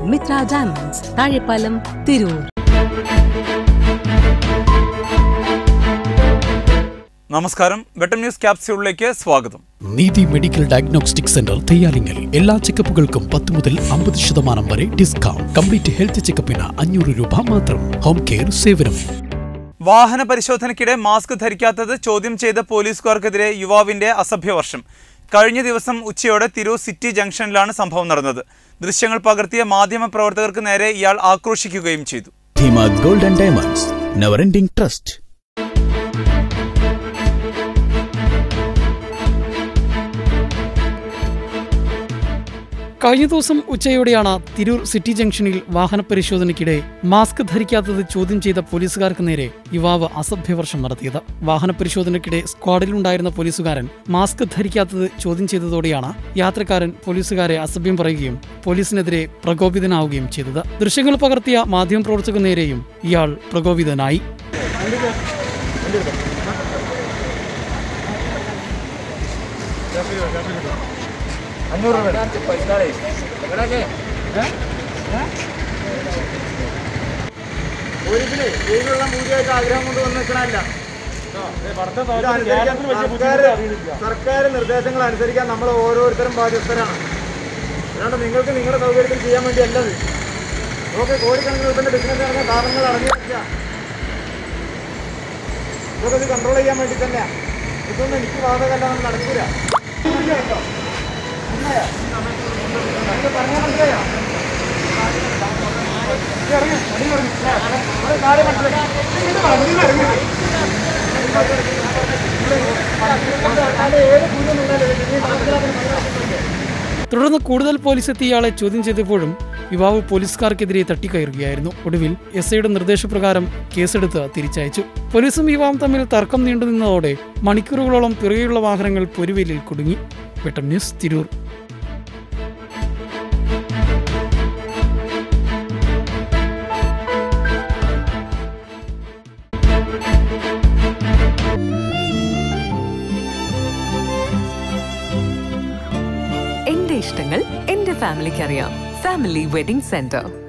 Mitra diamonds Thazhepalam Tirur നമസ്കാരം വെട്ടം news ക്യാപ്സ്യൂളിലേക്ക് സ്വാഗതം നീതി മെഡിക്കൽ ഡയഗ്നോസ്റ്റിക് സെന്റർ തയ്യാറിങ്ങൽ എല്ലാ ചെക്കപ്പുകൾക്കും പത്ത് മുതൽ അമ്പത് ശതമാനം വരെ ഡിസ്കൗണ്ട് കംപ്ലീറ്റ് ഹെൽത്ത് ചെക്കപ്പിന് അഞ്ഞൂറ് രൂപ മാത്രം ഹോം കെയർ സേവനം വാഹന പരിശോധനയ്ക്കിടെ മാസ്ക് ധരിക്കാത്തത് ചോദ്യം ചെയ്ത പോലീസുകാർക്കെതിരെ യുവാവിന്റെ അസഭ്യവർഷം കഴിഞ്ഞ ദിവസം ഉച്ചയോടെ തിരൂർ സിറ്റി ജംഗ്ഷനിലാണ് സംഭവം നടന്നത് ദൃശ്യങ്ങൾ പകർത്തിയ മാധ്യമ പ്രവർത്തകർക്ക് നേരെ ഇയാൾ ആക്രോശിക്കുകയും ചെയ്തു ധീമ gold and diamonds never ending trust കഴിഞ്ഞ ദിവസം ഉച്ചയോടെയാണ് തിരൂർ സിറ്റി ജംഗ്ഷനിൽ വാഹന പരിശോധനയ്ക്കിടെ മാസ്ക് ധരിക്കാത്തത് ചോദ്യം ചെയ്ത പോലീസുകാർക്ക് നേരെ യുവാവ് അസഭ്യവർഷം നടത്തിയത് വാഹന പരിശോധനയ്ക്കിടെ സ്ക്വാഡിലുണ്ടായിരുന്ന പോലീസുകാരൻ മാസ്ക് ധരിക്കാത്തത് ചോദ്യം ചെയ്തതോടെയാണ് യാത്രക്കാരൻ പോലീസുകാരെ അസഭ്യം പറയുകയും പോലീസിനെതിരെ പ്രകോപിതനാവുകയും ചെയ്തത് ദൃശ്യങ്ങൾ പകർത്തിയ മാധ്യമപ്രവർത്തകർ നേരെയും ഇയാൾ പ്രകോപിതനായി സർക്കാർ നിർദ്ദേശങ്ങൾ അനുസരിക്കാൻ നമ്മൾ ഓരോരുത്തരും ബാധ്യസ്ഥരാണ് അല്ലാണ്ട് നിങ്ങൾക്ക് നിങ്ങളുടെ സൗകര്യത്തിൽ ചെയ്യാൻ വേണ്ടി അല്ലത് നമുക്ക് കോടിക്കണക്കിന് രൂപന്റെ ബിസിനസ് നടന്ന സ്ഥാപനങ്ങൾ അടങ്ങിയിട്ടില്ല ഇതൊക്കെ ഇത് കൺട്രോൾ ചെയ്യാൻ വേണ്ടി തന്നെയാ ഇതൊന്നും എനിക്ക് ബാധകമല്ല നമ്മൾ നടക്കൂല മനസ്സിലായോ? മനസ്സിലായോ? നിങ്ങൾ പറഞ്ഞാൽ മനസ്സിലായോ? നീ ഇറങ്ങ്, നീ ഇറങ്ങ്. അത് കാര്യം മനസ്സിലായി. ഇത് പറ, നീ ഇറങ്ങ്. അത് ഏത് കുഞ്ഞു നിന്നാലും നീ മനസ്സിലാക്കണം മനസ്സിലാക്കുന്നുണ്ട് തുടർന്ന് കൂടുതൽ പോലീസ് എത്തി ഇയാളെ ചോദ്യം ചെയ്തപ്പോഴും യുവാവ് പോലീസുകാർക്കെതിരെ തട്ടിക്കയറുകയായിരുന്നു ഒടുവിൽ എസ് ഐയുടെ നിർദ്ദേശപ്രകാരം കേസെടുത്ത് തിരിച്ചയച്ചു പോലീസും യുവാവും തമ്മിൽ തർക്കം നീണ്ടുനിന്നതോടെ മണിക്കൂറുകളോളം പിറകെയുള്ള വാഹനങ്ങൾ പൊരുവേലിൽ കുടുങ്ങി വെട്ടം ന്യൂസ് തിരൂർ എന്റെ ഇഷ്ടങ്ങൾ എന്റെ ഫാമിലിക്ക് അറിയാം ഫാമിലി വെഡിംഗ് സെന്റർ